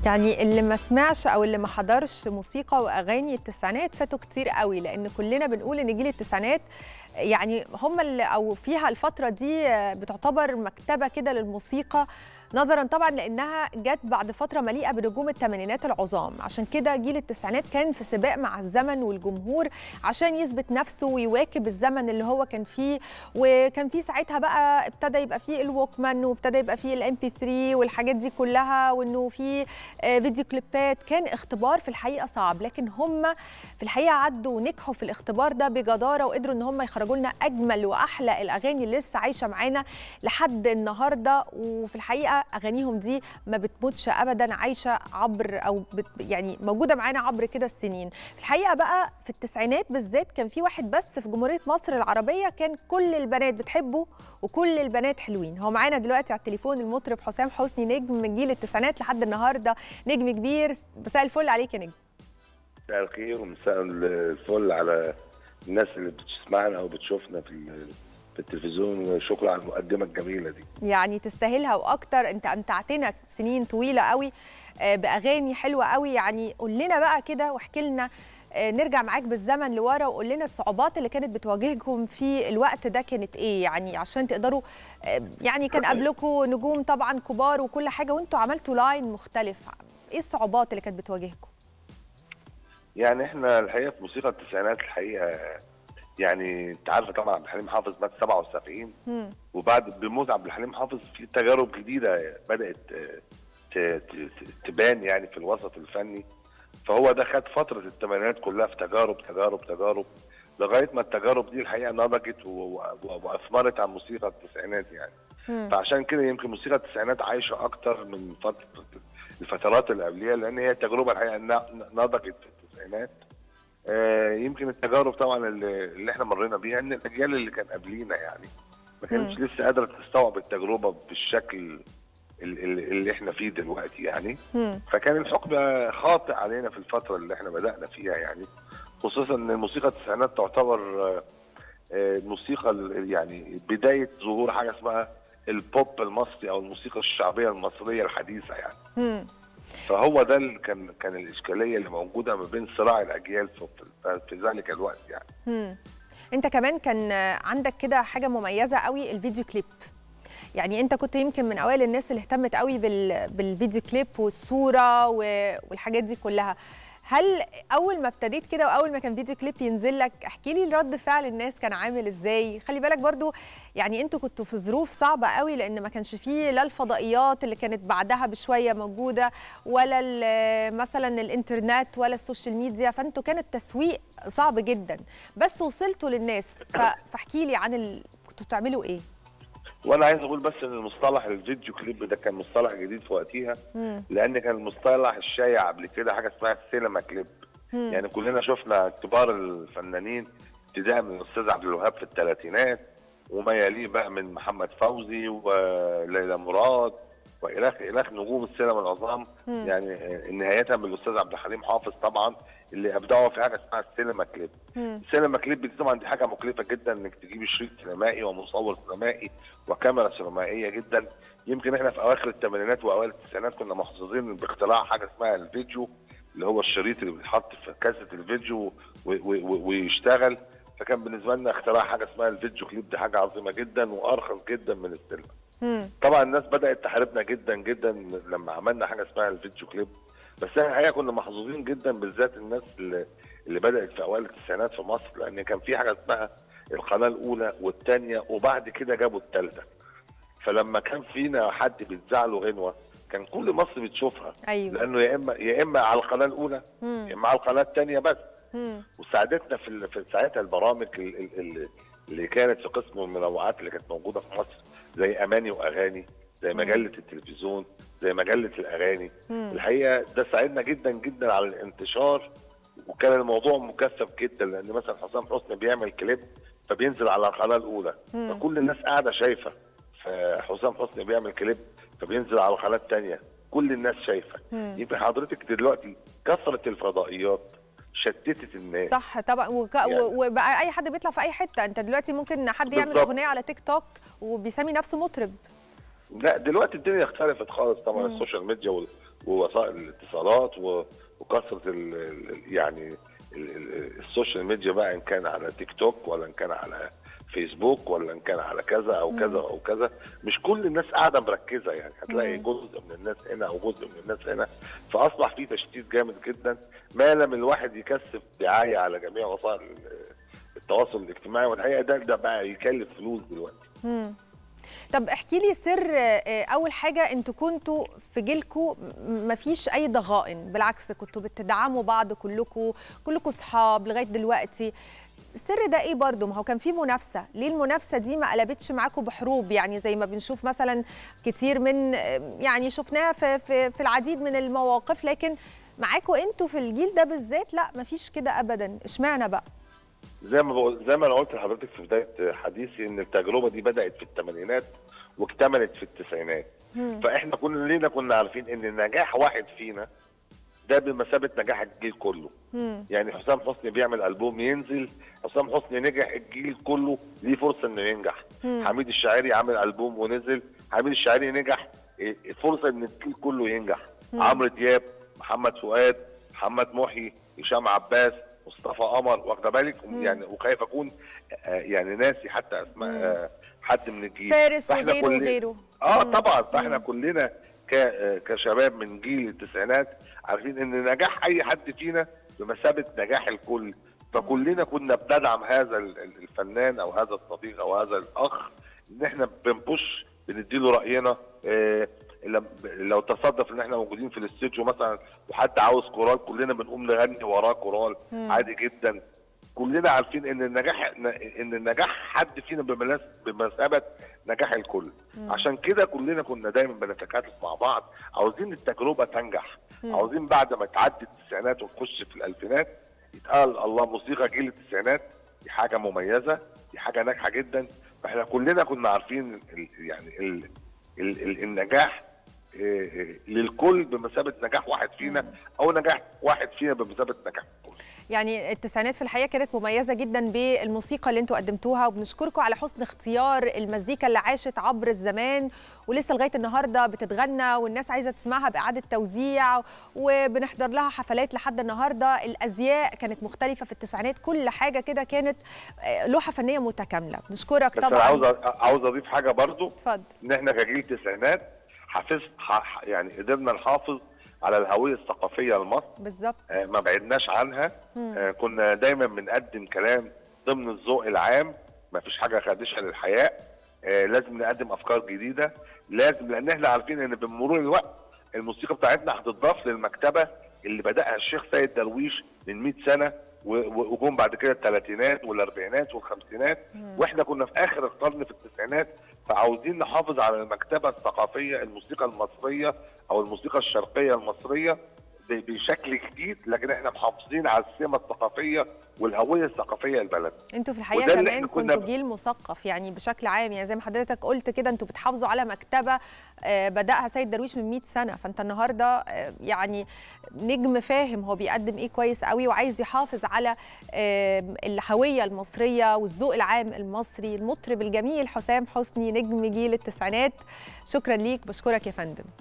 يعني اللي ما سمعش او اللي ما حضرش موسيقى واغاني التسعينات فاتوا كتير قوي لان كلنا بنقول ان جيل التسعينات يعني هم اللي او فيها الفتره دي بتعتبر مكتبه كده للموسيقى نظرا طبعا لانها جت بعد فتره مليئه بنجوم الثمانينات العظام عشان كده جيل التسعينات كان في سباق مع الزمن والجمهور عشان يثبت نفسه ويواكب الزمن اللي هو كان فيه وكان فيه ساعتها بقى ابتدى يبقى فيه الووكمان وابتدى يبقى فيه الام بي 3 والحاجات دي كلها وانه في فيديو كليبات كان اختبار في الحقيقه صعب لكن هم في الحقيقه عدوا ونجحوا في الاختبار ده بجداره وقدروا ان هم يخرجوا لنا اجمل واحلى الاغاني اللي لسه عايشه معانا لحد النهارده وفي الحقيقه اغانيهم دي ما بتموتش ابدا عايشه عبر او بت يعني موجوده معانا عبر كده السنين في الحقيقه بقى في التسعينات بالذات كان في واحد بس في جمهوريه مصر العربيه كان كل البنات بتحبه وكل البنات حلوين هو معانا دلوقتي على التليفون المطرب حسام حسني نجم من جيل التسعينات لحد النهارده نجم كبير مساء الفل عليك يا نجم مساء الخير ومساء الفل على الناس اللي بتسمعنا او بتشوفنا في في التلفزيون وشكرا على المقدمه الجميله دي يعني تستاهلها واكتر انت امتعتنا سنين طويله قوي باغاني حلوه قوي يعني قول لنا بقى كده واحكي لنا نرجع معاك بالزمن لورا وقول لنا الصعوبات اللي كانت بتواجهكم في الوقت ده كانت ايه يعني عشان تقدروا يعني كان قبلكم نجوم طبعا كبار وكل حاجه وانتوا عملتوا لاين مختلف ايه الصعوبات اللي كانت بتواجهكم يعني احنا الحقيقه في موسيقى التسعينات الحقيقه يعني انت عارفه طبعا عبد الحليم حافظ مات 77 مم. وبعد بموت عبد الحليم حافظ في تجارب جديده بدات تبان يعني في الوسط الفني فهو ده خد فتره الثمانينات كلها في تجارب تجارب تجارب لغايه ما التجارب دي الحقيقه نضجت واثمرت على موسيقى التسعينات يعني مم. فعشان كده يمكن موسيقى التسعينات عايشه اكتر من فتره الفترات اللي قبليها لان هي تجربه الحقيقه نضجت في التسعينات آه يمكن التجارب طبعا اللي, اللي احنا مرينا بيها ان الاجيال اللي كان قبلينا يعني ما كانتش لسه قادره تستوعب التجربه بالشكل اللي, اللي احنا فيه دلوقتي يعني مم. فكان الحكم خاطئ علينا في الفتره اللي احنا بدانا فيها يعني خصوصا ان الموسيقى التسعينات تعتبر آه الموسيقى يعني بدايه ظهور حاجه اسمها البوب المصري او الموسيقى الشعبيه المصريه الحديثه يعني مم. فهو ده اللي كان كان الاشكاليه اللي موجوده ما بين صراع الاجيال في, في ذلك الوقت يعني. مم. انت كمان كان عندك كده حاجه مميزه قوي الفيديو كليب. يعني انت كنت يمكن من اوائل الناس اللي اهتمت قوي بال... بالفيديو كليب والصوره و... والحاجات دي كلها. هل اول ما ابتديت كده واول ما كان فيديو كليب ينزل لك احكي لي رد فعل الناس كان عامل ازاي خلي بالك برضو يعني انتوا كنتوا في ظروف صعبه قوي لان ما كانش فيه لا الفضائيات اللي كانت بعدها بشويه موجوده ولا مثلا الانترنت ولا السوشيال ميديا فانتوا كان التسويق صعب جدا بس وصلتوا للناس فاحكي لي عن ال... كنتوا بتعملوا ايه وانا عايز اقول بس ان المصطلح الفيديو كليب ده كان مصطلح جديد في وقتها لان كان المصطلح الشائع قبل كده حاجه اسمها السينما كليب مم. يعني كلنا شفنا كبار الفنانين ابتداء من الاستاذ عبد الوهاب في الثلاثينات وما يليه بقى من محمد فوزي وليلى مراد والخ الخ نجوم السينما العظام مم. يعني نهايه بالاستاذ عبد الحليم حافظ طبعا اللي ابدعوا في حاجه اسمها السينما كليب مم. السينما كليب دي طبعا دي حاجه مكلفه جدا انك تجيبي شريط سينمائي ومصور سينمائي وكاميرا سينمائيه جدا يمكن احنا في اواخر الثمانينات واوائل التسعينات كنا محظوظين باختراع حاجه اسمها الفيديو اللي هو الشريط اللي بيتحط في كاسه الفيديو ويشتغل فكان بالنسبه لنا اختراع حاجه اسمها الفيديو كليب دي حاجه عظيمه جدا وارخص جدا من السينما مم. طبعا الناس بدات تحاربنا جدا جدا لما عملنا حاجه اسمها الفيديو كليب بس احنا الحقيقه كنا محظوظين جدا بالذات الناس اللي, اللي بدات في اوائل التسعينات في مصر لان كان في حاجه اسمها القناه الاولى والثانيه وبعد كده جابوا الثالثه فلما كان فينا حد بيتذاع له غنوه كان كل مصر بتشوفها ايوه لانه يا اما يا اما على القناه الاولى مم. يا اما على القناه الثانيه بس مم. وساعدتنا في ال- في ساعتها البرامج ال- ال- ال- اللي كانت في قسم المنوعات اللي كانت موجوده في مصر زي اماني واغاني زي مم. مجله التلفزيون زي مجله الاغاني مم. الحقيقه ده ساعدنا جدا جدا على الانتشار وكان الموضوع مكثف جدا لان مثلا حسام حسني بيعمل كليب فبينزل على القناه الاولى مم. فكل الناس قاعده شايفه فحسام حسني بيعمل كليب فبينزل على القناه الثانيه كل الناس شايفه مم. يمكن حضرتك دلوقتي كثره الفضائيات شتتت الناس صح طبعا وك... يعني- و- وبقى اي حد بيطلع في اي حته انت دلوقتي ممكن حد يعمل بالظبط. اغنيه على تيك توك وبيسمي نفسه مطرب لا دلوقتي الدنيا اختلفت خالص طبعا مم. السوشيال ميديا وال- ووسائل الاتصالات و- وكثره ال- ال- يعني ال- ال- السوشيال ميديا بقى ان كان على تيك توك ولا ان كان على فيسبوك ولا ان كان على كذا او كذا او كذا مش كل الناس قاعده مركزه يعني هتلاقي مم. جزء من الناس هنا او جزء من الناس هنا فاصبح في تشتيت جامد جدا ما لم الواحد يكثف دعايه على جميع وسائل التواصل الاجتماعي والحقيقه ده ده بقى يكلف فلوس دلوقتي مم. طب احكي لي سر آه، اول حاجه انتوا كنتوا في جيلكم ما فيش اي ضغائن بالعكس كنتوا بتدعموا بعض كلكم كلكم صحاب لغايه دلوقتي السر ده ايه برضه ما هو كان في منافسه ليه المنافسه دي ما قلبتش معاكم بحروب يعني زي ما بنشوف مثلا كتير من آه، يعني شفناها في في في العديد من المواقف لكن معاكم انتوا في الجيل ده بالذات لا ما فيش كده ابدا اشمعنى بقى زي ما بقول زي ما انا قلت لحضرتك في بدايه حديثي ان التجربه دي بدات في الثمانينات واكتملت في التسعينات مم. فاحنا كلنا كنا عارفين ان نجاح واحد فينا ده بمثابه نجاح الجيل كله مم. يعني حسام حسني بيعمل البوم ينزل حسام حسني نجح الجيل كله ليه فرصه انه ينجح مم. حميد الشاعري عمل البوم ونزل حميد الشاعري نجح إيه، فرصه ان الجيل كله ينجح مم. عمرو دياب محمد فؤاد محمد محي هشام عباس مصطفى قمر واخده بالك مم. يعني وخايف اكون آه، يعني ناسي حتى اسماء مم. آه، حد من الجيل فارس فإحنا وغيره كل- وغيره اه مم. طبعا فاحنا مم. كلنا ك- آه، كشباب من جيل التسعينات عارفين ان نجاح اي حد فينا بمثابه نجاح الكل فكلنا كنا بندعم هذا ال- ال- الفنان او هذا الصديق او هذا الاخ ان احنا بنبش بنديله راينا آه، لم- لو تصادف ان احنا موجودين في الاستوديو مثلا وحد عاوز كورال كلنا بنقوم نغني وراه كورال مم. عادي جدا كلنا عارفين ان النجاح ان النجاح حد فينا بمناس- بمثابه نجاح الكل مم. عشان كده كلنا كنا دايما بنتكاتف مع بعض عاوزين التجربه تنجح مم. عاوزين بعد ما تعدي التسعينات ونخش في الالفينات يتقال الله موسيقى جيل التسعينات دي حاجه مميزه دي حاجه ناجحه جدا فاحنا كلنا كنا عارفين ال يعني ال ال ال النجاح آه، آه، للكل بمثابه نجاح واحد فينا او نجاح واحد فينا بمثابه نجاح الكل يعني التسعينات في الحقيقه كانت مميزه جدا بالموسيقى اللي انتوا قدمتوها وبنشكركم على حسن اختيار المزيكا اللي عاشت عبر الزمان ولسه لغايه النهارده بتتغنى والناس عايزه تسمعها باعاده توزيع وبنحضر لها حفلات لحد النهارده الازياء كانت مختلفه في التسعينات كل حاجه كده كانت آه، لوحه فنيه متكامله بنشكرك بس انا عاوز طبعا أ- عاوز اضيف حاجه برضو اتفضل ان احنا كجيل تسعينات حافظ ح- يعني قدرنا نحافظ على الهويه الثقافيه لمصر بالظبط آه، ما بعدناش عنها مم. آه، كنا دايما بنقدم كلام ضمن الذوق العام ما فيش حاجه خادشه للحياء آه، لازم نقدم افكار جديده لازم لان احنا عارفين ان بمرور الوقت الموسيقى بتاعتنا هتضاف للمكتبه اللي بداها الشيخ سيد درويش من 100 سنه و- و- وجم بعد كده الثلاثينات والاربعينات والخمسينات مم. واحنا كنا في اخر القرن في التسعينات فعاوزين نحافظ على المكتبه الثقافيه الموسيقى المصريه او الموسيقى الشرقيه المصريه ب- بشكل جديد لكن احنا محافظين على السمه الثقافيه والهويه الثقافيه للبلد انتوا في الحقيقه وده اللي كمان احنا كنا كنتوا جيل مثقف يعني بشكل عام يعني زي ما حضرتك قلت كده انتوا بتحافظوا على مكتبه آه، بداها سيد درويش من 100 سنه فانت النهارده آه، يعني نجم فاهم هو بيقدم ايه كويس قوي وعايز يحافظ على آه، الهويه المصريه والذوق العام المصري المطرب الجميل حسام حسني نجم جيل التسعينات شكرا ليك بشكرك يا فندم